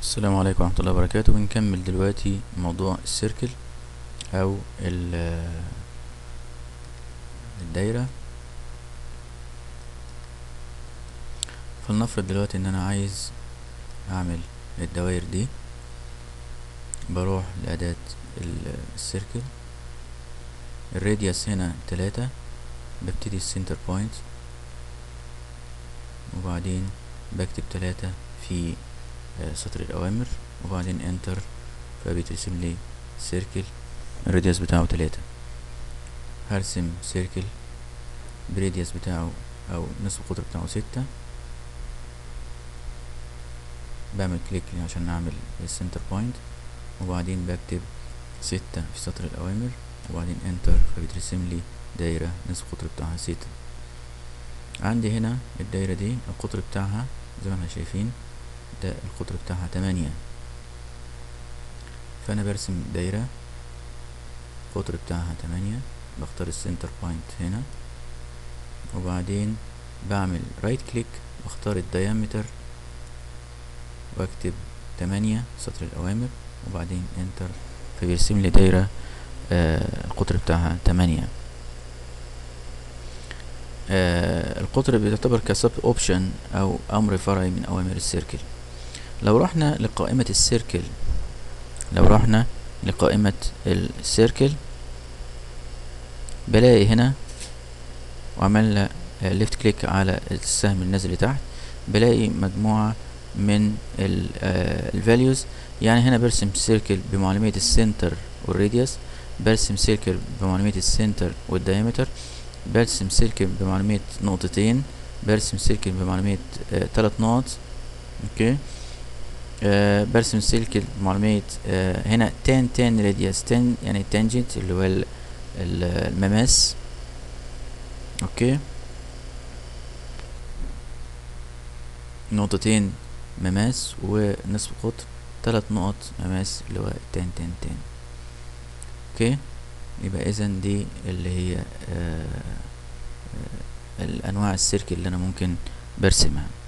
السلام عليكم ورحمة الله وبركاته بنكمل دلوقتي موضوع السيركل او ال- الدايرة فلنفرض دلوقتي ان انا عايز اعمل الدوائر دي بروح لأداة ال- السيركل الراديوس هنا تلاتة ببتدي السنتر بوينت وبعدين بكتب تلاتة في آه، سطر الأوامر وبعدين انتر فبيترسم لي سيركل الراديوس بتاعه تلاتة هرسم سيركل براديوس بتاعه أو نصف القطر بتاعه ستة بعمل كليك عشان أعمل السنتر بوينت وبعدين بكتب ستة في سطر الأوامر وبعدين انتر فبيترسم لي دايرة نصف القطر بتاعها ستة عندي هنا الدايرة دي القطر بتاعها زي ما احنا شايفين ده القطر بتاعها تمانية فأنا برسم دايرة القطر بتاعها تمانية بختار السنتر بوينت هنا وبعدين بعمل رايت كليك واختار الديامتر واكتب تمانية سطر الأوامر وبعدين انتر فبيرسم لي دايرة آه القطر بتاعها تمانية آه القطر بيعتبر كسب اوبشن او امر فرعي من اوامر السيركل لو رحنا لقائمة السيركل لو رحنا لقائمة السيركل بلاقي هنا وعملنا ليفت كليك على السهم النازل لتحت بلاقي مجموعة من الفاليوز يعني هنا برسم سيركل بمعلومية السنتر والراديوس برسم سيركل بمعلومية السنتر والدايمتر برسم سيركل بمعلومية نقطتين برسم سيركل بمعلومية آه تلات نقط اوكي آه برسم سيركل بمعلومية آه هنا تان تان راديوس تان يعني تانجنت اللي هو ال- ال- المماس اوكي نقطتين مماس ونصف قطر تلات نقط مماس اللي هو تان تان تان اوكي يبقى اذا دي اللي هي آه آه الانواع السيركل اللي انا ممكن برسمها